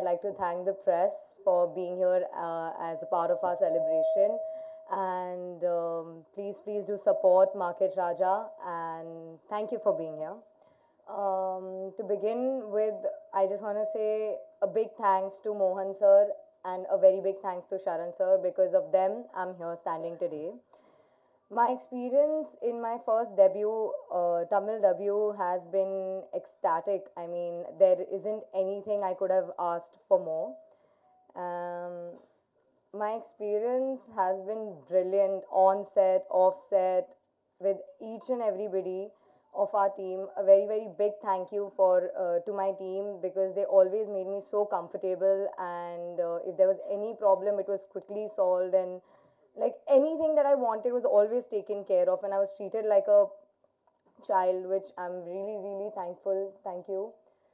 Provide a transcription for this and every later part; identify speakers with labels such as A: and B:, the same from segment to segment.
A: like to thank the press for being here uh, as a part of our celebration. And um, please, please do support Market Raja. And thank you for being here. Um, to begin with, I just want to say a big thanks to Mohan sir and a very big thanks to Sharan sir. Because of them, I'm here standing today. My experience in my first debut, uh, Tamil debut, has been ecstatic. I mean, there isn't anything I could have asked for more. Um, my experience has been brilliant on set, off set, with each and everybody of our team. A very, very big thank you for uh, to my team because they always made me so comfortable. And uh, if there was any problem, it was quickly solved. And like anything that I wanted was always taken care of, and I was treated like a child, which I'm really, really thankful. Thank you.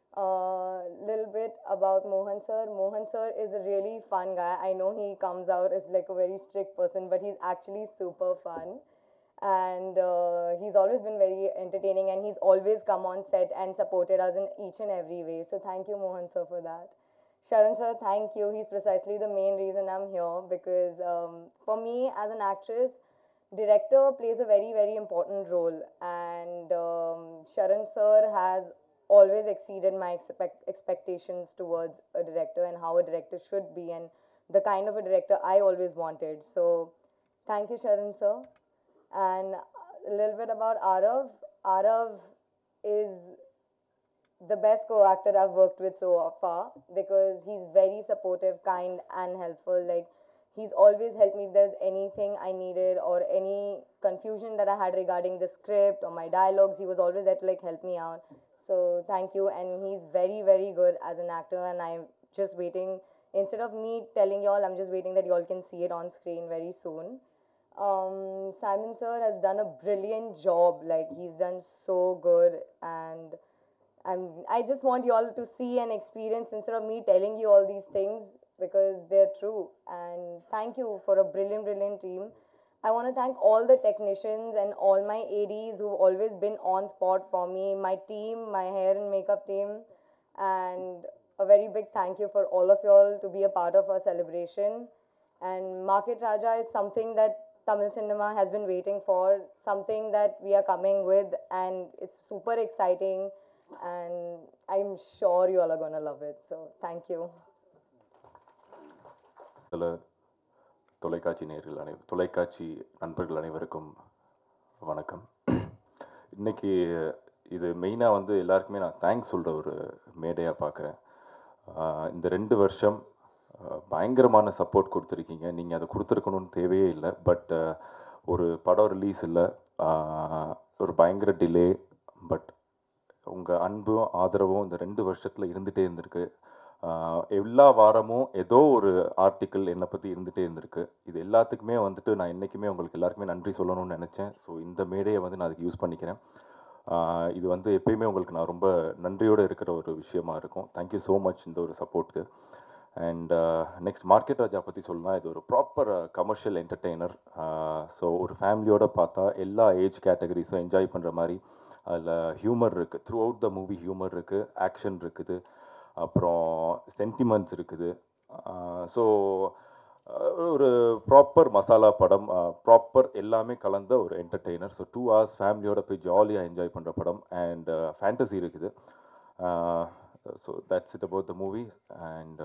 A: A little bit about Mohan sir. Mohan sir is a really fun guy. I know he comes out as like a very strict person, but he's actually super fun. And uh, he's always been very entertaining, and he's always come on set and supported us in each and every way. So thank you, Mohan sir, for that. Sharon sir, thank you. He's precisely the main reason I'm here because um, for me as an actress, director plays a very very important role, and um, Sharon sir has always exceeded my expect- expectations towards a director and how a director should be and the kind of a director I always wanted. So thank you, Sharon sir. And a little bit about Arav. Arav is the best co-actor I've worked with so far because he's very supportive, kind, and helpful. Like he's always helped me if there's anything I needed or any confusion that I had regarding the script or my dialogues. He was always there to like help me out. So thank you. And he's very, very good as an actor. And I'm just waiting. Instead of me telling y'all, I'm just waiting that y'all can see it on screen very soon. Um, Simon sir has done a brilliant job. Like he's done so good and. I'm, I just want you all to see and experience instead of me telling you all these things because they're true. And thank you for a brilliant, brilliant team. I want to thank all the technicians and all my ADs who've always been on spot for me, my team, my hair and makeup team, and a very big thank you for all of y'all to be a part of our celebration. And Market Raja is something that Tamil cinema has been waiting for, something that we are coming with, and it's super exciting and I'm sure you all are gonna love it. So thank you.
B: சில தொலைக்காட்சி நேயர்கள் அனை தொலைக்காட்சி நண்பர்கள் அனைவருக்கும் வணக்கம் இன்னைக்கு இது மெயினாக வந்து எல்லாருக்குமே நான் தேங்க்ஸ் சொல்கிற ஒரு மேடையாக பார்க்குறேன் இந்த ரெண்டு வருஷம் ஆஹ், பயங்கரமான சப்போர்ட் கொடுத்துருக்கீங்க நீங்கள் அதை கொடுத்துருக்கணும்னு தேவையே இல்லை பட் ஒரு படம் ரிலீஸ் இல்லை ஒரு பயங்கர டிலே பட் உங்கள் அன்பும் ஆதரவும் இந்த ரெண்டு வருஷத்தில் இருந்துகிட்டே இருந்திருக்கு ஆஹ் எல்லா வாரமும் ஏதோ ஒரு ஆர்டிக்கிள் என்னை பற்றி இருந்துகிட்டே இருந்திருக்கு இது எல்லாத்துக்குமே வந்துட்டு நான் என்றைக்குமே உங்களுக்கு எல்லாருக்குமே நன்றி சொல்லணும்னு நினச்சேன் ஸோ இந்த மேடையை வந்து நான் அதுக்கு யூஸ் பண்ணிக்கிறேன் ஆஹ் இது வந்து எப்பயுமே உங்களுக்கு நான் ரொம்ப நன்றியோடு இருக்கிற ஒரு விஷயமா இருக்கும் தேங்க்யூ ஸோ மச் இந்த ஒரு சப்போர்ட்க்கு அண்ட் நெக்ஸ்ட் மார்க்கெட் ராஜா பற்றி சொல்லலாம் இது ஒரு ப்ராப்பர் கமர்ஷியல் என்டர்டெய்னர் ஸோ ஒரு ஃபேமிலியோட பார்த்தா எல்லா ஏஜ் கேட்டகரிஸும் என்ஜாய் பண்ணுற மாதிரி அதில் ஹியூமர் இருக்குது throughout the movie humour இருக்குது ஆக்ஷன் இருக்குது அப்புறம் சென்டிமெண்ட்ஸ் இருக்குது ஸோ ஒரு ப்ராப்பர் மசாலா படம் ப்ராப்பர் எல்லாமே கலந்த ஒரு என்டர்டெய்னர் ஸோ டூ ஹவர்ஸ் ஃபேமிலியோட போய் ஜாலியாக என்ஜாய் பண்ணுற படம் அண்ட் ஃபேண்டசி இருக்குது so that's it about the movie and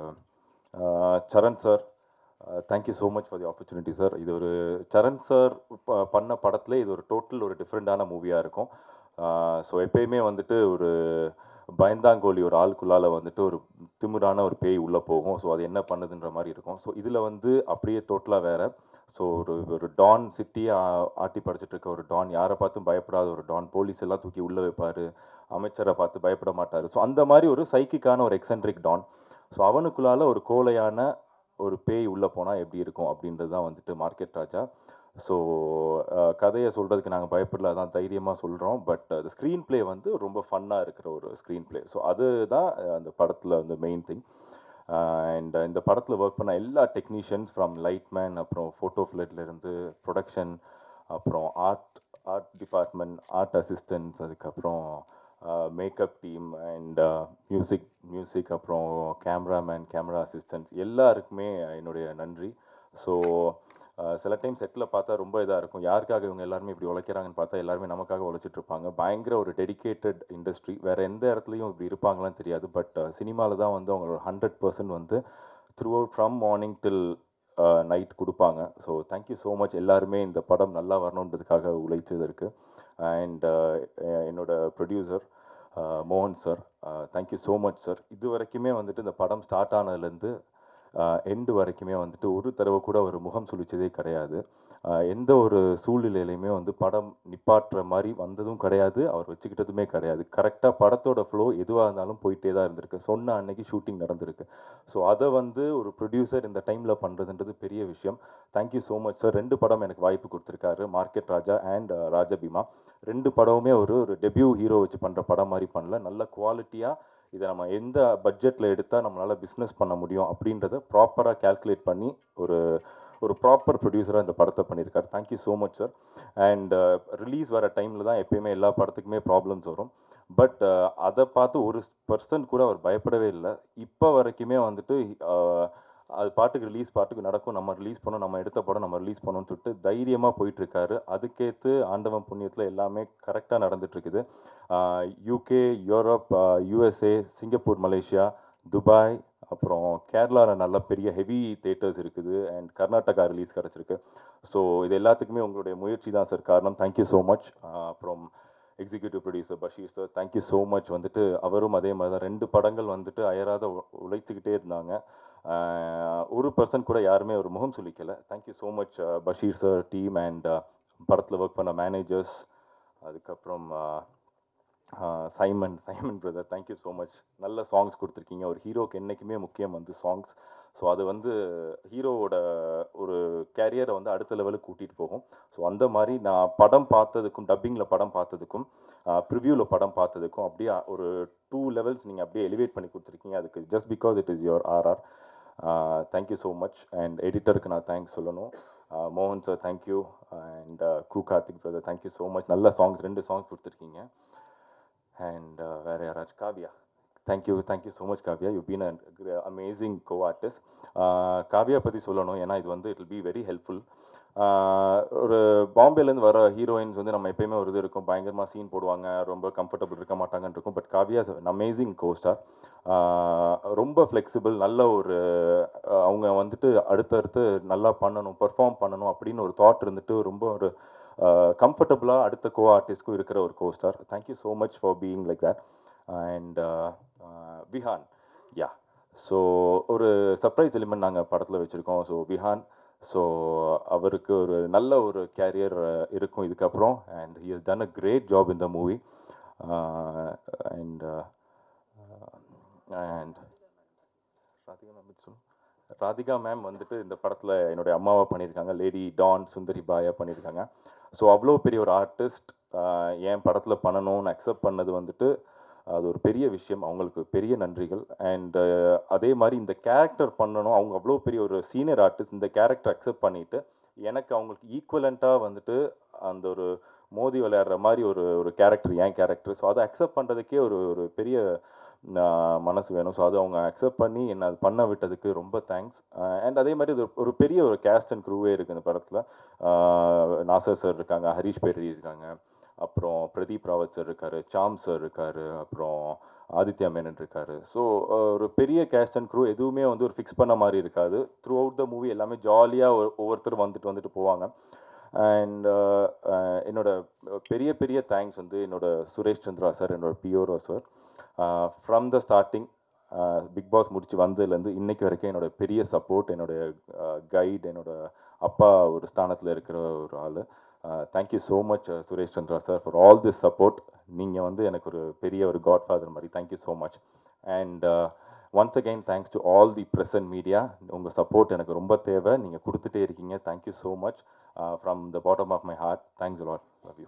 B: Charan sir thank you so much for the opportunity sir இது ஒரு சரண் சார் பண்ண படத்துல இது ஒரு டோட்டல் ஒரு டிஃப்ரெண்ட்டான மூவியாக இருக்கும் ஸோ எப்பயுமே வந்துட்டு ஒரு பயந்தாங்கோலி ஒரு ஆளுக்குள்ளால வந்துட்டு ஒரு திமிரான ஒரு பேய் உள்ளே போகும் ஸோ அது என்ன பண்ணுதுன்ற மாதிரி இருக்கும் ஸோ இதில் வந்து அப்படியே டோட்டலாக வேற ஸோ ஒரு ஒரு டான் சிட்டியை ஆட்டி படைச்சிட்டு இருக்க ஒரு டான் யாரை பார்த்தும் பயப்படாத ஒரு டான் போலீஸ் எல்லாம் தூக்கி உள்ளே வைப்பார் அமைச்சரை பார்த்து பயப்பட மாட்டார் ஸோ அந்த மாதிரி ஒரு சைக்கிக்கான ஒரு எக்ஸென்ட்ரிக் டான் ஸோ அவனுக்குள்ளால ஒரு கோலையான ஒரு பேய் உள்ளே போனால் எப்படி இருக்கும் அப்படின்றது தான் வந்துட்டு மார்க்கெட் ராஜா ஸோ கதையை சொல்கிறதுக்கு நாங்கள் பயப்படல அதான் தைரியமாக சொல்கிறோம் பட் அந்த ஸ்க்ரீன் ப்ளே வந்து ரொம்ப ஃபன்னாக இருக்கிற ஒரு ஸ்க்ரீன் ப்ளே ஸோ அதுதான் அந்த படத்தில் வந்து மெயின் திங் அண்ட் இந்த படத்தில் ஒர்க் பண்ண எல்லா டெக்னீஷியன்ஸ் ஃப்ரம் லைட்மேன் அப்புறம் ஃபோட்டோ இருந்து ப்ரொடக்ஷன் அப்புறம் art art department art assistants அதுக்கப்புறம் makeup team and music music அப்புறம் கேமராமேன் கேமரா அசிஸ்டன்ஸ் எல்லாருக்குமே என்னுடைய நன்றி ஸோ சில டைம் செட்டில் பார்த்தா ரொம்ப இதாக இருக்கும் யாருக்காக இவங்க எல்லாருமே இப்படி உழைக்கிறாங்கன்னு பார்த்தா எல்லாருமே நமக்காக உழைச்சிட்டு இருப்பாங்க பயங்கர ஒரு டெடிகேட்டட் இண்டஸ்ட்ரி வேறு எந்த இடத்துலையும் இப்படி இருப்பாங்களான்னு தெரியாது பட் சினிமாவில் தான் வந்து அவங்களோட ஹண்ட்ரட் பர்சன்ட் வந்து throughout from morning till night கொடுப்பாங்க ஸோ தேங்க்யூ ஸோ மச் எல்லாருமே இந்த படம் நல்லா வரணுன்றதுக்காக உழைச்சதற்கு அண்ட் என்னோட ப்ரொடியூசர் மோகன் sir thank you so much sir இது வரைக்குமே வந்துட்டு இந்த படம் ஸ்டார்ட் ஆனதுலேருந்து எண்டு வரைக்குமே வந்துட்டு ஒரு தடவை கூட ஒரு முகம் சுழிச்சதே கிடையாது ஆஹ் எந்த ஒரு சூழ்நிலையிலையுமே வந்து படம் நிப்பாட்டுற மாதிரி வந்ததும் கிடையாது அவர் வச்சுக்கிட்டதுமே கிடையாது கரெக்டாக படத்தோட ஃப்ளோ எதுவாக இருந்தாலும் போயிட்டே தான் இருந்திருக்கு சொன்ன அன்னைக்கு ஷூட்டிங் நடந்திருக்கு ஸோ அதை வந்து ஒரு ப்ரொடியூசர் இந்த டைமில் பண்ணுறதுன்றது பெரிய விஷயம் தேங்க்யூ ஸோ மச் சார் ரெண்டு படம் எனக்கு வாய்ப்பு கொடுத்துருக்காரு மார்க்கெட் ராஜா அண்ட் ராஜபீமா ரெண்டு படமுமே ஒரு ஒரு டெபியூ ஹீரோ வச்சு பண்ணுற படம் மாதிரி பண்ணல நல்ல குவாலிட்டியாக இதை நம்ம எந்த பட்ஜெட்டில் எடுத்தால் நம்மளால் பிஸ்னஸ் பண்ண முடியும் அப்படின்றத ப்ராப்பராக கால்குலேட் பண்ணி ஒரு ஒரு ப்ராப்பர் ப்ரொடியூசராக இந்த படத்தை பண்ணியிருக்காரு thank you so much sir and release வர டைமில் தான் எப்பயுமே எல்லா படத்துக்குமே ப்ராப்ளம்ஸ் வரும் பட் அதை பார்த்து ஒரு பர்சன்ட் கூட அவர் பயப்படவே இல்லை இப்போ வரைக்குமே வந்துட்டு uh, அது பாட்டுக்கு ரிலீஸ் பாட்டுக்கு நடக்கும் நம்ம ரிலீஸ் பண்ணோம் நம்ம எடுத்த படம் நம்ம ரிலீஸ் பண்ணோம்னு சொல்லிட்டு தைரியமாக போயிட்டுருக்காரு அதுக்கேற்று ஆண்டவன் புண்ணியத்தில் எல்லாமே கரெக்டாக நடந்துட்டுருக்குது UK Europe USA Singapore Malaysia Dubai அப்புறம் கேரளாவில் நல்ல பெரிய ஹெவி தேட்டர்ஸ் இருக்குது அண்ட் கர்நாடகா ரிலீஸ் கிடச்சிருக்கு ஸோ இது எல்லாத்துக்குமே உங்களுடைய முயற்சி தான் சார் காரணம் தேங்க்யூ ஸோ மச் அப்புறம் executive producer Basheer sir thank you so much வந்துட்டு அவரும் அதே மாதிரி தான் ரெண்டு படங்கள் வந்துட்டு அயராத உ- உழைத்துக்கிட்டே இருந்தாங்க ஆஹ் ஒரு பர்சன் கூட யாருமே ஒரு முகம் சொல்லிக்கல thank you so much Basheer sir team and படத்தில் ஒர்க் பண்ண மேனேஜர்ஸ் அதுக்கப்புறம் ah ah Simon Simon brother thank you so much நல்ல சாங்ஸ் கொடுத்துருக்கீங்க ஒரு ஹீரோக்கு என்றைக்குமே முக்கியம் வந்து சாங்ஸ் ஸோ அது வந்து ஹீரோவோட ஒரு கேரியரை வந்து அடுத்த லெவலுக்கு கூட்டிகிட்டு போகும் ஸோ அந்த மாதிரி நான் படம் பார்த்ததுக்கும் டப்பிங்கில் படம் பார்த்ததுக்கும் ப்ரிவ்யூவில் படம் பார்த்ததுக்கும் அப்படியே ஒரு டூ லெவல்ஸ் நீங்கள் அப்படியே எலிவேட் பண்ணி கொடுத்துருக்கீங்க அதுக்கு just because it is your RR thank you so much and எடிட்டருக்கு நான் தேங்க்ஸ் சொல்லணும் ஆஹ் மோகன் சார் தேங்க்யூ அண்ட் கு Karthik brother thank you so much நல்ல சாங்ஸ் ரெண்டு சாங்ஸ் கொடுத்துருக்கீங்க அண்ட் வேறு யாராச்சும் Kavya thank you thank you so much Kavya you been amazing co artist Kavya பற்றி சொல்லணும் ஏன்னா இது வந்து it will be very helpful ஒரு பாம்பேலேருந்து வர ஹீரோயின்ஸ் வந்து நம்ம எப்பயுமே ஒரு இது இருக்கும் பயங்கரமாக சீன் போடுவாங்க ரொம்ப கம்ஃபர்டபுள் இருக்க மாட்டாங்கன்னு இருக்கும் பட் காவியா அமேசிங் கோஸ்டார் ரொம்ப ஃப்ளெக்சிபிள் நல்ல ஒரு ஆஹ் அவங்க வந்துட்டு அடுத்தடுத்து நல்லா பண்ணணும் பெர்ஃபார்ம் பண்ணணும் அப்படின்னு ஒரு தாட் இருந்துட்டு ரொம்ப ஒரு கம்ஃபர்டபுளாக அடுத்த கோ ஆர்டிஸ்ட்க்கும் இருக்கிற ஒரு costar thank you so much for being like that and Vihaan yeah so ஒரு சர்ப்ரைஸ் எலிமெண்ட் நாங்கள் படத்தில் வச்சுருக்கோம் ஸோ விஹான் ஸோ அவருக்கு ஒரு நல்ல ஒரு கேரியர் இருக்கும் இதுக்கப்புறம் and he has done a great job in the movie and and Radhika ma'am சொல்லு ராதிகா மேம் வந்துட்டு இந்த படத்தில் என்னுடைய அம்மாவை பண்ணியிருக்காங்க லேடி டான் சுந்தரி பாயா பண்ணியிருக்காங்க ஸோ அவ்வளோ பெரிய ஒரு ஆர்டிஸ்ட் என் படத்தில் பண்ணணும்னு அக்செப்ட் பண்ணது வந்துட்டு அது ஒரு பெரிய விஷயம் அவங்களுக்கு பெரிய நன்றிகள் அண்ட் அதே மாதிரி இந்த கேரக்டர் பண்ணணும் அவங்க அவ்வளோ பெரிய ஒரு சீனியர் ஆர்டிஸ்ட் இந்த கேரக்டர் அக்செப்ட் பண்ணிட்டு எனக்கு அவங்களுக்கு ஈக்குவலண்ட்டாக வந்துட்டு அந்த ஒரு மோதி விளையாடுற மாதிரி ஒரு ஒரு கேரக்டர் என் கேரக்டர் ஸோ அதை அக்செப்ட் பண்ணுறதுக்கே ஒரு ஒரு பெரிய நான் மனசு வேணும் ஸோ அது அவங்க அக்செப்ட் பண்ணி என்னை அது பண்ண விட்டதுக்கு ரொம்ப தேங்க்ஸ் அண்ட் அதே மாதிரி இது ஒரு பெரிய ஒரு கேஸ்ட் அண்ட் க்ரூவே இருக்குது இந்த படத்தில் நாசர் சார் இருக்காங்க ஹரிஷ் பெரி இருக்காங்க அப்புறம் பிரதீப் ராவத் சார் இருக்காரு சாம் சார் இருக்காரு அப்புறம் ஆதித்யா மேனன் இருக்காரு ஸோ ஒரு பெரிய கேஸ்ட் அண்ட் க்ரூ எதுவுமே வந்து ஒரு ஃபிக்ஸ் பண்ண மாதிரி இருக்காது த்ரூ அவுட் த மூவி எல்லாமே ஜாலியாக ஒவ்வொருத்தரும் வந்துட்டு வந்துட்டு போவாங்க அண்ட் என்னோட பெரிய பெரிய தேங்க்ஸ் வந்து என்னோட சுரேஷ் சந்திரா சார் என்னோட PRO sir from the starting Bigg Boss முடிச்சு வந்ததுலேருந்து இன்னைக்கு வரைக்கும் என்னோட பெரிய சப்போர்ட் என்னோட கைட் என்னோட அப்பா ஒரு ஸ்தானத்தில் இருக்கிற ஒரு ஆள் thank you so much Suresh Chandra sir for all this support நீங்கள் வந்து எனக்கு ஒரு பெரிய ஒரு காட் ஃபாதர் மாதிரி thank you so much and once again thanks to all the present media உங்கள் சப்போர்ட் எனக்கு ரொம்ப தேவை நீங்கள் கொடுத்துட்டே இருக்கீங்க thank you so much from the bottom of my heart thanks lot love you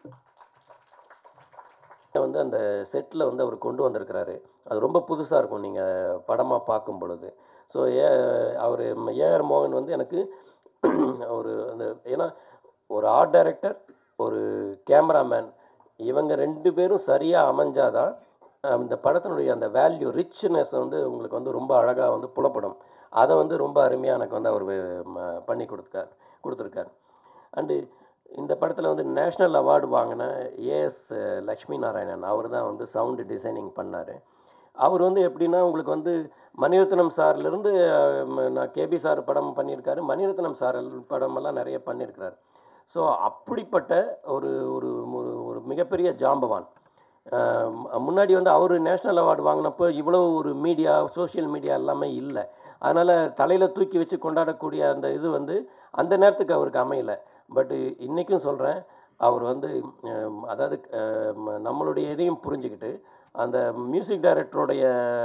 C: வந்து அந்த செட்டில் வந்து அவர் கொண்டு வந்திருக்கிறாரு அது ரொம்ப புதுசாக இருக்கும் நீங்கள் படமாக பார்க்கும் பொழுது ஸோ ஏ அவர் ஏஆர் மோகன் வந்து எனக்கு ஒரு அந்த ஏன்னா ஒரு ஆர்ட் டைரக்டர் ஒரு கேமராமேன் இவங்க ரெண்டு பேரும் சரியாக அமைஞ்சாதான் அஹ், இந்த படத்தினுடைய அந்த வேல்யூ ரிச்னஸ் வந்து உங்களுக்கு வந்து ரொம்ப அழகாக வந்து புலப்படும் அதை வந்து ரொம்ப அருமையாக எனக்கு வந்து அவர் ம- பண்ணி கொடுத்துருக்கார் கொடுத்துருக்காரு அண்டு இந்த படத்தில் வந்து நேஷ்னல் அவார்டு வாங்கின ஏஎஸ் லக்ஷ்மி நாராயணன் அவர் தான் வந்து சவுண்டு டிசைனிங் பண்ணார் அவர் வந்து எப்படின்னா உங்களுக்கு வந்து மணிரத்னம் சார்லேருந்து நான் கேபி சார் படம் பண்ணியிருக்காரு மணிரத்னம் சார் படமெல்லாம் நிறைய பண்ணியிருக்கிறாரு ஸோ அப்படிப்பட்ட ஒரு ஒரு ஒரு ஒரு மிகப்பெரிய ஜாம்பவான் அஹ் முன்னாடி வந்து அவர் நேஷ்னல் அவார்டு வாங்கினப்போ இவ்வளோ ஒரு மீடியா சோஷியல் மீடியா எல்லாமே இல்லை அதனால் தலையில் தூக்கி வச்சு கொண்டாடக்கூடிய அந்த இது வந்து அந்த நேரத்துக்கு அவருக்கு அமையல பட்டு இன்றைக்கும் சொல்கிறேன் அவர் வந்து அஹ், அதாவது அஹ், ம- நம்மளுடைய இதையும் புரிஞ்சுக்கிட்டு அந்த மியூசிக் டைரக்டருடைய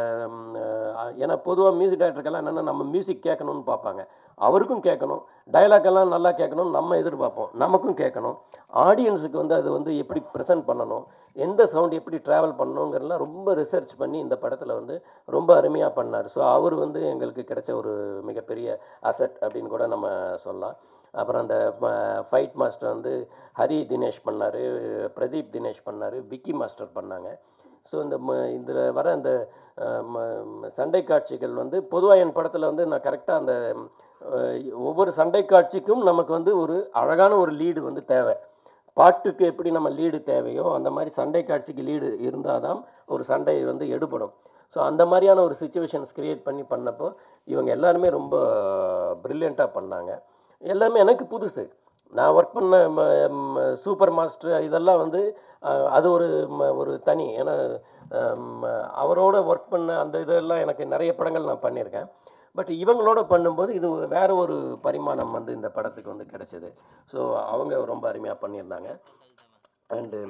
C: ஏன்னா பொதுவாக மியூசிக் டைரக்டருக்கெல்லாம் என்னென்னா நம்ம மியூசிக் கேட்கணும்னு பார்ப்பாங்க அவருக்கும் கேட்கணும் dialogue எல்லாம் நல்லா கேட்கணும்னு நம்ம எதிர்பார்ப்போம் நமக்கும் கேட்கணும் ஆடியன்ஸுக்கு வந்து அது வந்து எப்படி ப்ரெசென்ட் பண்ணணும் எந்த சவுண்ட் எப்படி ட்ராவல் பண்ணணுங்கிறதெல்லாம் ரொம்ப ரிசர்ச் பண்ணி இந்த படத்தில் வந்து ரொம்ப அருமையாக பண்ணார் ஸோ அவர் வந்து எங்களுக்கு கிடைச்ச ஒரு மிகப்பெரிய அசட் அப்படின்னு கூட நம்ம சொல்லலாம் அப்புறம் அந்த ஃபைட் மாஸ்டர் வந்து ஹரி தினேஷ் பண்ணார் பிரதீப் தினேஷ் பண்ணார் விக்கி மாஸ்டர் பண்ணாங்க ஸோ இந்த ம இதில் வர அந்த அஹ், ம- ம- சண்டை காட்சிகள் வந்து பொதுவாக என் படத்தில் வந்து நான் கரெக்டாக அந்த அஹ், ஒவ்வொரு சண்டை காட்சிக்கும் நமக்கு வந்து ஒரு அழகான ஒரு லீடு வந்து தேவை பாட்டுக்கு எப்படி நம்ம லீடு தேவையோ அந்த மாதிரி சண்டை காட்சிக்கு லீடு இருந்தால் தான் ஒரு சண்டை வந்து எடுபடும் ஸோ அந்த மாதிரியான ஒரு சுச்சுவேஷன்ஸ் கிரியேட் பண்ணி பண்ணப்போ இவங்க எல்லாருமே ரொம்ப ப்ரில்லியண்ட்டாக பண்ணாங்க எல்லாமே எனக்கு புதுசு நான் ஒர்க் பண்ண சூப்பர் மாஸ்டர் இதெல்லாம் வந்து அஹ், அது ஒரு ம- ஒரு தனி ஏன்னா அம், அவரோட ஒர்க் பண்ண அந்த இதெல்லாம் எனக்கு நிறைய படங்கள் நான் பண்ணியிருக்கேன் பட் இவங்களோட பண்ணும்போது இது ஒரு- வேற ஒரு பரிமாணம் வந்து இந்த படத்துக்கு வந்து கிடைச்சது ஸோ அவங்க ரொம்ப அருமையாக பண்ணியிருந்தாங்க அண்டு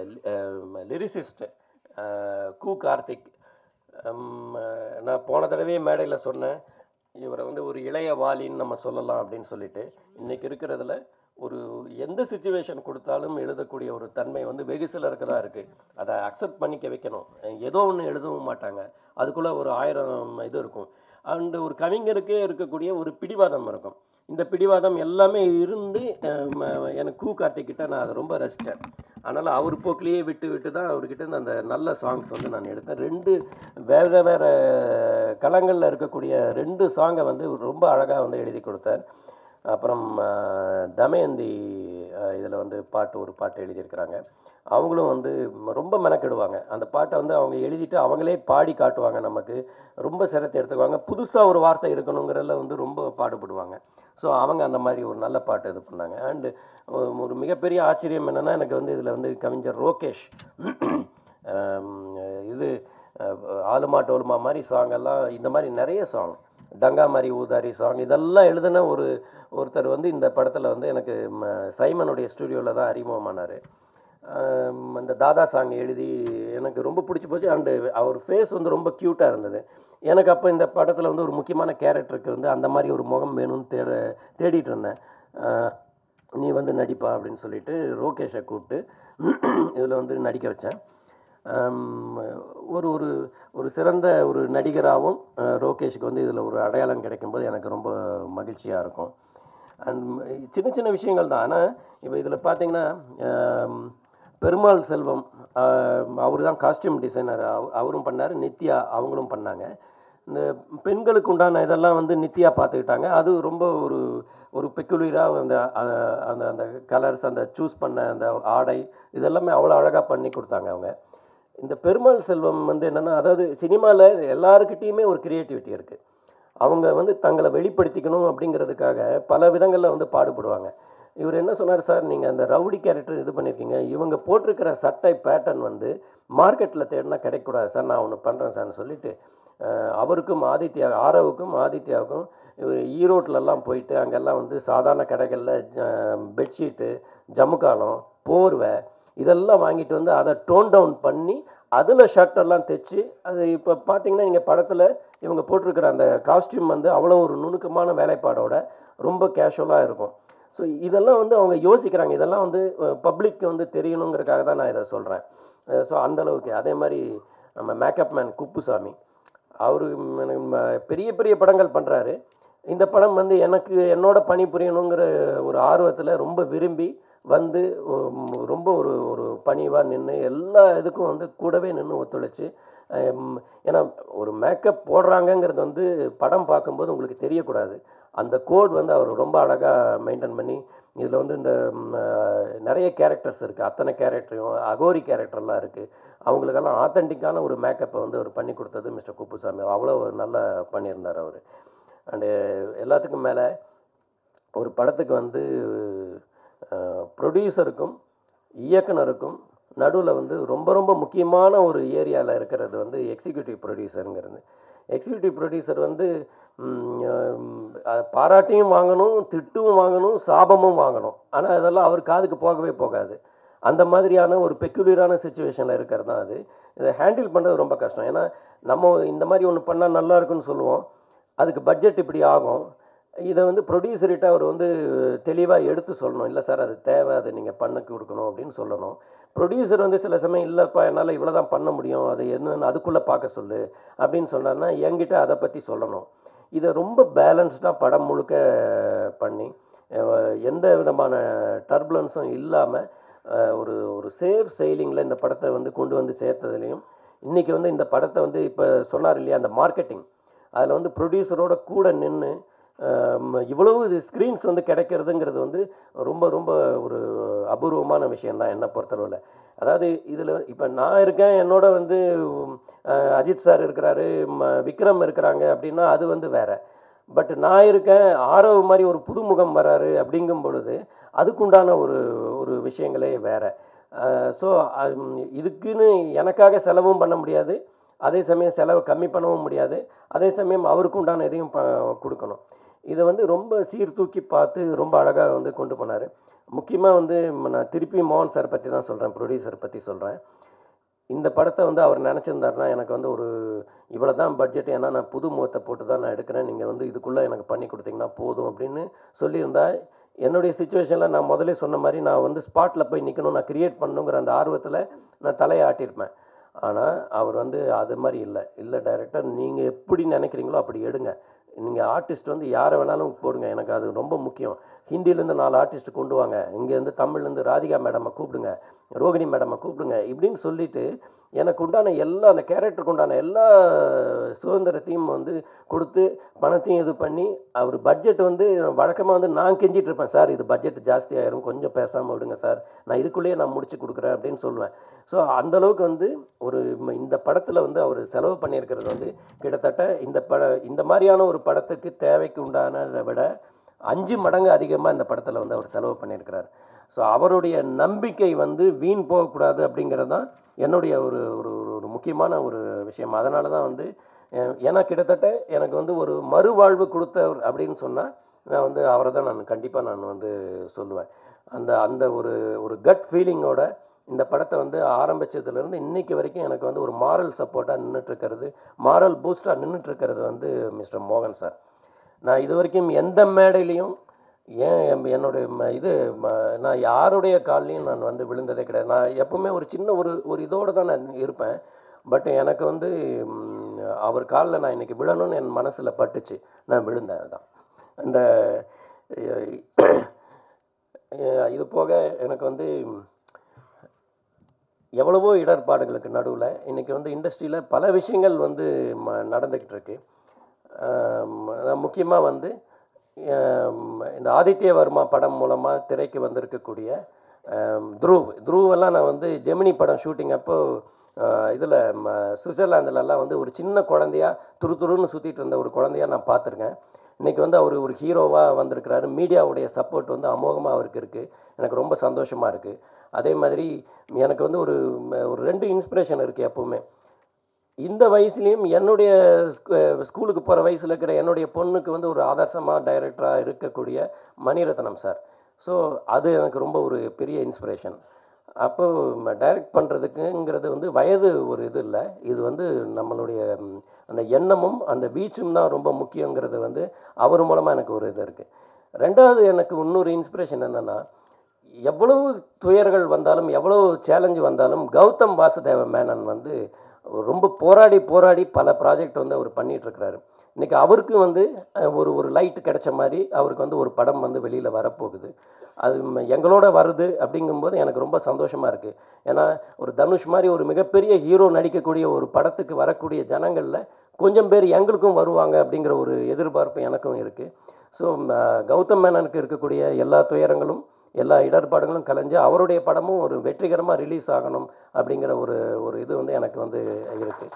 C: லிரிசிஸ்ட் கு கார்த்திக் ஹம், நான் போன தடவையே மேடையில் சொன்னேன் இவரை வந்து ஒரு இளைய வாலின்னு நம்ம சொல்லலாம் அப்படின்னு சொல்லிட்டு இன்றைக்கி இருக்கிறதுல ஒரு எந்த சுச்சுவேஷன் கொடுத்தாலும் எழுதக்கூடிய ஒரு தன்மை வந்து வெகு சிலருக்கு தான் இருக்குது அதை அக்செப்ட் பண்ணிக்க வைக்கணும் ஏதோ ஒன்று எழுதவும் மாட்டாங்க அதுக்குள்ளே ஒரு ஆயிரம் இது இருக்கும் அண்டு ஒரு கவிஞருக்கே இருக்கக்கூடிய ஒரு பிடிவாதம் இருக்கும் இந்த பிடிவாதம் எல்லாமே இருந்து அஹ், ம- எனக்கு கூ கார்த்திக்கிட்ட நான் அதை ரொம்ப ரசித்தேன் அதனால் அவர் போக்கிலேயே விட்டு விட்டு தான் அவர்கிட்ட இருந்து அந்த நல்ல சாங்ஸ் வந்து நான் எடுத்தேன் ரெண்டு வேறு வேறு களங்களில் இருக்கக்கூடிய ரெண்டு சாங்கை வந்து ரொம்ப அழகாக வந்து எழுதி கொடுத்தார் அப்புறம் அஹ், தமயந்தி இதில் வந்து பாட்டு ஒரு பாட்டு எழுதியிருக்கிறாங்க அவங்களும் வந்து ம- ரொம்ப மெனக்கெடுவாங்க அந்த பாட்டை வந்து அவங்க எழுதிட்டு அவங்களே பாடி காட்டுவாங்க நமக்கு ரொம்ப சிரத்தை எடுத்துக்குவாங்க புதுசாக ஒரு வார்த்தை இருக்கணுங்கிறதுல வந்து ரொம்ப பாடுபடுவாங்க ஸோ அவங்க அந்த மாதிரி ஒரு நல்ல பாட்டு இது பண்ணாங்க அண்டு ஒரு மிகப்பெரிய ஆச்சரியம் என்னென்னா எனக்கு வந்து இதில் வந்து கவிஞர் ரோகேஷ் ஆம், இது அஹ், ஆலுமா டோலுமா மாதிரி சாங் எல்லாம் இந்த மாதிரி நிறைய சாங் டங்கா மாதிரி ஊதாரி சாங் இதெல்லாம் எழுதின ஒரு ஒருத்தர் வந்து இந்த படத்தில் வந்து எனக்கு ம, சைமனுடைய ஸ்டுடியோவில் தான் அறிமுகமானார் அந்த தாதா சாங் எழுதி எனக்கு ரொம்ப பிடிச்சி போச்சு அண்டு அவர் ஃபேஸ் வந்து ரொம்ப க்யூட்டாக இருந்தது எனக்கு அப்போ இந்த படத்தில் வந்து ஒரு முக்கியமான கேரக்டருக்கு வந்து அந்த மாதிரி ஒரு முகம் வேணும்னு தேட தேடிட்டு இருந்தேன் அஹ், நீ வந்து நடிப்பா அப்படின்னு சொல்லிட்டு ரோகேஷை கூப்பிட்டு இதில் வந்து நடிக்க வச்சேன் ஆம், ஒரு ஒரு ஒரு சிறந்த ஒரு நடிகராகவும் அஹ், ரோகேஷுக்கு வந்து இதில் ஒரு அடையாளம் கிடைக்கும்போது எனக்கு ரொம்ப மகிழ்ச்சியாக இருக்கும் அண்ட் சின்ன சின்ன விஷயங்கள் தான் ஆனால் இப்போ இதில் பார்த்தீங்கன்னா ஆம், பெருமாள் செல்வம் அவர் தான் காஸ்டியூம் டிசைனர் அவரும் பண்ணார் நித்யா அவங்களும் பண்ணாங்க இந்த பெண்களுக்கு உண்டான இதெல்லாம் வந்து நித்யா பார்த்துக்கிட்டாங்க அது ரொம்ப ஒரு ஒரு பெக்குலியராக அந்த அஹ், அந்த அந்த கலர்ஸ் அந்த சூஸ் பண்ண அந்த ஆடை இதெல்லாமே அவ்வளோ அழகாக பண்ணி கொடுத்தாங்க அவங்க இந்த பெருமாள் செல்வம் வந்து என்னென்னா அதாவது சினிமாவில் எல்லாருக்கிட்டேயுமே ஒரு க்ரியேட்டிவிட்டி இருக்குது அவங்க வந்து தங்களை வெளிப்படுத்திக்கணும் அப்படிங்கிறதுக்காக பல விதங்களில் வந்து பாடுபடுவாங்க இவர் என்ன சொன்னார் சார் நீங்கள் அந்த ரவுடி கேரக்டர் இது பண்ணியிருக்கீங்க இவங்க போட்டிருக்கிற சட்டை பேட்டர்ன் வந்து மார்க்கெட்டில் தேடினா கிடைக்கக்கூடாது சார் நான் ஒன்று பண்ணுறேன் சார்னு சொல்லிட்டு அஹ், அவருக்கும் ஆதித்யா ஆரவுக்கும் ஆதித்யாவுக்கும் இவர் ஈரோட்டிலலாம் போயிட்டு அங்கெல்லாம் வந்து சாதாரண கடைகளில் பெட்ஷீட்டு ஜமுக்காலம் போர்வை இதெல்லாம் வாங்கிட்டு வந்து அதை டோன் டவுன் பண்ணி அதில் ஷர்ட்டெல்லாம் தைச்சு அது இப்போ பார்த்தீங்கன்னா நீங்கள் படத்தில் இவங்க போட்டிருக்கிற அந்த காஸ்டியூம் வந்து அவ்வளோ ஒரு நுணுக்கமான வேலைப்பாடோட ரொம்ப கேஷுவலாக இருக்கும் ஸோ இதெல்லாம் வந்து அவங்க யோசிக்கிறாங்க இதெல்லாம் வந்து பப்ளிக் வந்து தெரியணுங்கிறதுக்காக தான் நான் இதை சொல்கிறேன் ஸோ அந்தளவுக்கு அதே மாதிரி நம்ம மேக்கப் மேன் குப்புசாமி அவர் பெரிய பெரிய படங்கள் பண்ணுறாரு இந்த படம் வந்து எனக்கு என்னோட பணி புரியணுங்கிற ஒரு ஆர்வத்தில் ரொம்ப விரும்பி வந்து உம், ரொம்ப ஒரு ஒரு பணிவாக நின்று எல்லா இதுக்கும் வந்து கூடவே நின்று ஒத்துழைச்சு ஹம், ஏன்னா ஒரு மேக்கப் போடுறாங்கங்கிறது வந்து படம் பார்க்கும்போது உங்களுக்கு தெரியக்கூடாது அந்த கோட் வந்து அவர் ரொம்ப அழகாக மெயின்டைன் பண்ணி இதில் வந்து இந்த ம், அஹ், நிறைய கேரக்டர்ஸ் இருக்குது அத்தனை கேரக்டரையும் அகோரி கேரக்டர்லாம் இருக்குது அவங்களுக்கெல்லாம் ஆத்தென்டிக்கான ஒரு மேக்கப்பை வந்து அவர் பண்ணி கொடுத்தது மிஸ்டர் குப்புசாமி அவ்வளோ நல்லா பண்ணியிருந்தார் அவர் அண்டு எல்லாத்துக்கும் மேலே ஒரு படத்துக்கு வந்து ப்ரொடியூசருக்கும் இயக்குனருக்கும் நடுவில் வந்து ரொம்ப ரொம்ப முக்கியமான ஒரு ஏரியாவில் இருக்கிறது வந்து எக்ஸிக்யூட்டிவ் ப்ரொடியூசருங்கிறது எக்ஸிக்யூட்டிவ் ப்ரொடியூசர் வந்து ம், அஹ், பாராட்டியும் வாங்கணும் திட்டும் வாங்கணும் சாபமும் வாங்கணும் ஆனால் அதெல்லாம் அவர் காதுக்கு போகவே போகாது அந்த மாதிரியான ஒரு பெக்குலியரான சுச்சுவேஷனில் இருக்கிறது தான் அது இதை ஹேண்டில் பண்ணுறது ரொம்ப கஷ்டம் ஏன்னா நம்ம இந்த மாதிரி ஒன்று பண்ணால் நல்லா இருக்குன்னு சொல்லுவோம் அதுக்கு பட்ஜெட் இப்படி ஆகும் இதை வந்து ப்ரொடியூசர்கிட்ட அவர் வந்து தெளிவாக எடுத்து சொல்லணும் இல்லை சார் அது தேவை அதை நீங்கள் பண்ண கொடுக்கணும் அப்படின்னு சொல்லணும் ப்ரொடியூசர் வந்து சில சமயம் இல்லைப்பா என்னால் இவ்வளோ தான் பண்ண முடியும் அதை என்னன்னு அதுக்குள்ளே பார்க்க சொல்லு அப்படின்னு சொன்னார்னா என்கிட்ட அதை பற்றி சொல்லணும் இதை ரொம்ப பேலன்ஸ்டாக படம் முழுக்க பண்ணி அஹ், எந்த விதமான டர்புலன்ஸும் இல்லாமல் ஒரு ஒரு சேஃப் செயலிங்கில் இந்த படத்தை வந்து கொண்டு வந்து சேர்த்ததுலையும் இன்றைக்கி வந்து இந்த படத்தை வந்து இப்போ சொன்னார் இல்லையா அந்த மார்க்கெட்டிங் அதில் வந்து ப்ரொடியூசரோட கூட நின்று இவ்வளவு ஸ்க்ரீன்ஸ் வந்து கிடைக்கிறதுங்கிறது வந்து ரொம்ப ரொம்ப ஒரு அபூர்வமான விஷயந்தான் என்னை பொறுத்தளவில் அதாவது இதில் இப்போ நான் இருக்கேன் என்னோட வந்து உம், அஹ், அஜித் சார் இருக்கிறாரு ம- விக்ரம் இருக்கிறாங்க அப்படின்னா அது வந்து வேற பட் நான் இருக்கேன் ஆரவ் மாதிரி ஒரு புதுமுகம் வராரு அப்படிங்கும் பொழுது அதுக்குண்டான ஒரு ஒரு விஷயங்களே வேற ஸோ இதுக்குன்னு எனக்காக செலவும் பண்ண முடியாது அதே சமயம் செலவை கம்மி பண்ணவும் முடியாது அதே சமயம் அவருக்கு உண்டான இதையும் ப கொடுக்கணும் இதை வந்து ரொம்ப சீர்தூக்கி பார்த்து ரொம்ப அழகாக வந்து கொண்டு போனார் முக்கியமாக வந்து ம- நான் திருப்பி மோகன் சார் பற்றி தான் சொல்கிறேன் ப்ரொடியூசர் பற்றி சொல்கிறேன் இந்த படத்தை வந்து அவர் நினச்சிருந்தாருன்னா எனக்கு வந்து ஒரு இவ்வளோ தான் பட்ஜெட் ஏன்னா நான் புது முகத்தை போட்டு தான் நான் எடுக்கிறேன் நீங்கள் வந்து இதுக்குள்ளே எனக்கு பண்ணி கொடுத்தீங்கன்னா போதும் அப்படின்னு சொல்லியிருந்தா என்னுடைய சுச்சுவேஷனில் நான் முதல்ல சொன்ன மாதிரி நான் வந்து ஸ்பாட்டில் போய் நிற்கணும் நான் கிரியேட் பண்ணணுங்கிற அந்த ஆர்வத்தில் நான் தலையை ஆட்டியிருப்பேன் ஆனால் அவர் வந்து அது மாதிரி இல்லை இல்லை டைரக்டர் நீங்கள் எப்படி நினைக்கிறீங்களோ அப்படி எடுங்க நீங்கள் ஆர்டிஸ்ட் வந்து யாரை வேணாலும் போடுங்க எனக்கு அது ரொம்ப முக்கியம் ஹிந்திலேருந்து நாலு ஆர்டிஸ்ட் கொண்டு வாங்க இங்கேருந்து தமிழ்லேருந்து ராதிகா மேடமை கூப்பிடுங்க ரோகிணி மேடமை கூப்பிடுங்க இப்படின்னு சொல்லிட்டு எனக்கு உண்டான எல்லா அந்த கேரக்டருக்கு உண்டான எல்லா சுதந்திரத்தையும் வந்து கொடுத்து பணத்தையும் இது பண்ணி அவர் பட்ஜெட் வந்து வழக்கமாக வந்து நான் கெஞ்சிட்டு இருப்பேன் சார் இது பட்ஜெட் ஜாஸ்தி ஆயிரும் கொஞ்சம் பேசாமல் விடுங்க சார் நான் இதுக்குள்ளேயே நான் முடிச்சு கொடுக்குறேன் அப்படின்னு சொல்லுவேன் ஸோ அந்தளவுக்கு வந்து ஒரு ம- இந்த படத்தில் வந்து அவர் செலவு பண்ணியிருக்கிறது வந்து கிட்டத்தட்ட இந்த பட இந்த மாதிரியான ஒரு படத்துக்கு தேவைக்கு உண்டானதை விட அஞ்சு மடங்கு அதிகமாக இந்த படத்தில் வந்து அவர் செலவு பண்ணியிருக்கிறார் ஸோ அவருடைய நம்பிக்கை வந்து வீண் போகக்கூடாது அப்படிங்கிறது தான் என்னுடைய ஒரு ஒரு ஒரு- ஒரு முக்கியமான ஒரு விஷயம் அதனால தான் வந்து அஹ், ஏன்னா கிட்டத்தட்ட எனக்கு வந்து ஒரு மறுவாழ்வு கொடுத்தவர் அப்படின்னு சொன்னால் நான் வந்து அவரை தான் நான் கண்டிப்பாக நான் வந்து சொல்லுவேன் அந்த அந்த ஒரு ஒரு கட் ஃபீலிங்கோட இந்த படத்தை வந்து ஆரம்பிச்சதுலேருந்து இன்னைக்கு வரைக்கும் எனக்கு வந்து ஒரு மாரல் சப்போர்ட்டாக நின்றுட்டுருக்கிறது மாரல் பூஸ்டாக நின்றுட்டுருக்கிறது வந்து மிஸ்டர் மோகன் சார் நான் இது வரைக்கும் எந்த மேடையிலையும் ஏன் எம்- என்னுடைய ம- இது ம- நான் யாருடைய கால்லையும் நான் வந்து விழுந்ததே கிடையாது நான் எப்பவுமே ஒரு சின்ன ஒரு ஒரு இதோடு தான் நான் இருப்பேன் பட் எனக்கு வந்து ம், அவர் காலில் நான் இன்னைக்கு விழணும்னு என் மனசில் பட்டுச்சு நான் விழுந்தேன் அதான் இந்த அஹ், இது போக எனக்கு வந்து எவ்வளவோ இடர்பாடுகளுக்கு நடுவில் இன்றைக்கி வந்து இண்டஸ்ட்ரியில் பல விஷயங்கள் வந்து ம நடந்துக்கிட்டு இருக்கு முக்கியமாக வந்து ஆம், இந்த ஆதித்ய வர்மா படம் மூலமாக திரைக்கு வந்திருக்கக்கூடிய ஆம், துருவ் துருவெல்லாம் நான் வந்து ஜெமினி படம் ஷூட்டிங் அப்போ இதில் சுவிட்சர்லாந்துலலாம் வந்து ஒரு சின்ன குழந்தையா துரு துருன்னு சுற்றிட்டு இருந்த ஒரு குழந்தையா நான் பார்த்துருக்கேன் இன்றைக்கி வந்து அவர் ஒரு ஹீரோவாக வந்திருக்கிறாரு மீடியாவுடைய சப்போர்ட் வந்து அமோகமாக அவருக்கு இருக்குது எனக்கு ரொம்ப சந்தோஷமாக இருக்குது அதே மாதிரி எனக்கு வந்து ஒரு ம- ஒரு ரெண்டு இன்ஸ்பிரேஷன் இருக்குது எப்போவுமே இந்த வயசுலேயும் என்னுடைய ஸ்கூ- ஸ்கூலுக்கு போகிற வயசில் இருக்கிற என்னுடைய பொண்ணுக்கு வந்து ஒரு ஆதர்சமாக டைரக்டராக இருக்கக்கூடிய மணிரத்னம் சார் ஸோ அது எனக்கு ரொம்ப ஒரு பெரிய இன்ஸ்பிரேஷன் அப்போ டைரக்ட் பண்ணுறதுக்குங்கிறது வந்து வயது ஒரு இது இல்லை இது வந்து நம்மளுடைய ம், அந்த எண்ணமும் அந்த வீச்சும் தான் ரொம்ப முக்கியங்கிறது வந்து அவர் மூலமாக எனக்கு ஒரு இது இருக்குது ரெண்டாவது எனக்கு இன்னொரு இன்ஸ்பிரேஷன் என்னென்னா எவ்வளவு துயர்கள் வந்தாலும் எவ்வளவு சேலஞ்சு வந்தாலும் கௌதம் வாசுதேவ மேனன் வந்து ரொம்ப போராடி போராடி பல ப்ராஜெக்ட் வந்து அவர் பண்ணிட்டு இருக்கிறாரு இன்னைக்கு அவருக்கு வந்து அஹ், ஒரு ஒரு லைட் கிடைச்ச மாதிரி அவருக்கு வந்து ஒரு படம் வந்து வெளியில் வரப்போகுது அது ம- எங்களோட வருது அப்படிங்கும்போது எனக்கு ரொம்ப சந்தோஷமாக இருக்குது ஏன்னா ஒரு தனுஷ் மாதிரி ஒரு மிகப்பெரிய ஹீரோ நடிக்கக்கூடிய ஒரு படத்துக்கு வரக்கூடிய ஜனங்களில் கொஞ்சம் பேர் எங்களுக்கும் வருவாங்க அப்படிங்கிற ஒரு எதிர்பார்ப்பு எனக்கும் இருக்குது ஸோ கௌதம் மேனனுக்கு இருக்கக்கூடிய எல்லா துயரங்களும் எல்லா இடர்பாடுகளும் கலைஞ்சு அவருடைய படமும் ஒரு வெற்றிகரமாக ரிலீஸ் ஆகணும் அப்படிங்கிற ஒரு ஒரு இது வந்து எனக்கு வந்து இருக்குது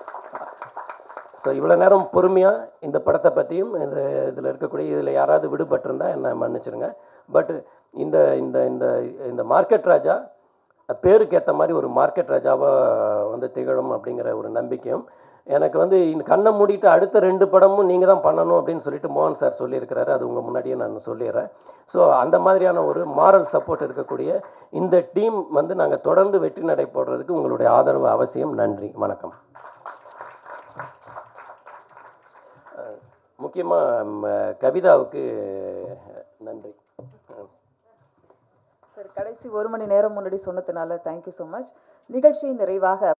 C: ஸோ இவ்வளோ நேரம் பொறுமையாக இந்த படத்தை பற்றியும் இந்த இதில் இருக்கக்கூடிய இதில் யாராவது விடுபட்டிருந்தா என்னை மன்னிச்சிருங்க பட் இந்த இந்த இந்த இந்த மார்க்கெட் ராஜா பேருக்கு ஏற்ற மாதிரி ஒரு மார்க்கெட் ராஜாவாக வந்து திகழும் அப்படிங்கிற ஒரு நம்பிக்கையும் எனக்கு வந்து இந்த கண்ணை மூடிட்டு அடுத்த ரெண்டு படமும் நீங்கள் தான் பண்ணணும் அப்படின்னு சொல்லிட்டு மோகன் சார் சொல்லியிருக்கிறாரு அது உங்கள் முன்னாடியே நான் சொல்லிடுறேன் ஸோ அந்த மாதிரியான ஒரு மாரல் சப்போர்ட் இருக்கக்கூடிய இந்த டீம் வந்து நாங்கள் தொடர்ந்து வெற்றி நடை போடுறதுக்கு உங்களுடைய ஆதரவு அவசியம் நன்றி வணக்கம் முக்கியமாக கவிதாவுக்கு நன்றி
D: சரி கடைசி ஒரு மணி நேரம் முன்னாடி சொன்னதுனால தேங்க்யூ ஸோ மச் நிகழ்ச்சியின் நிறைவாக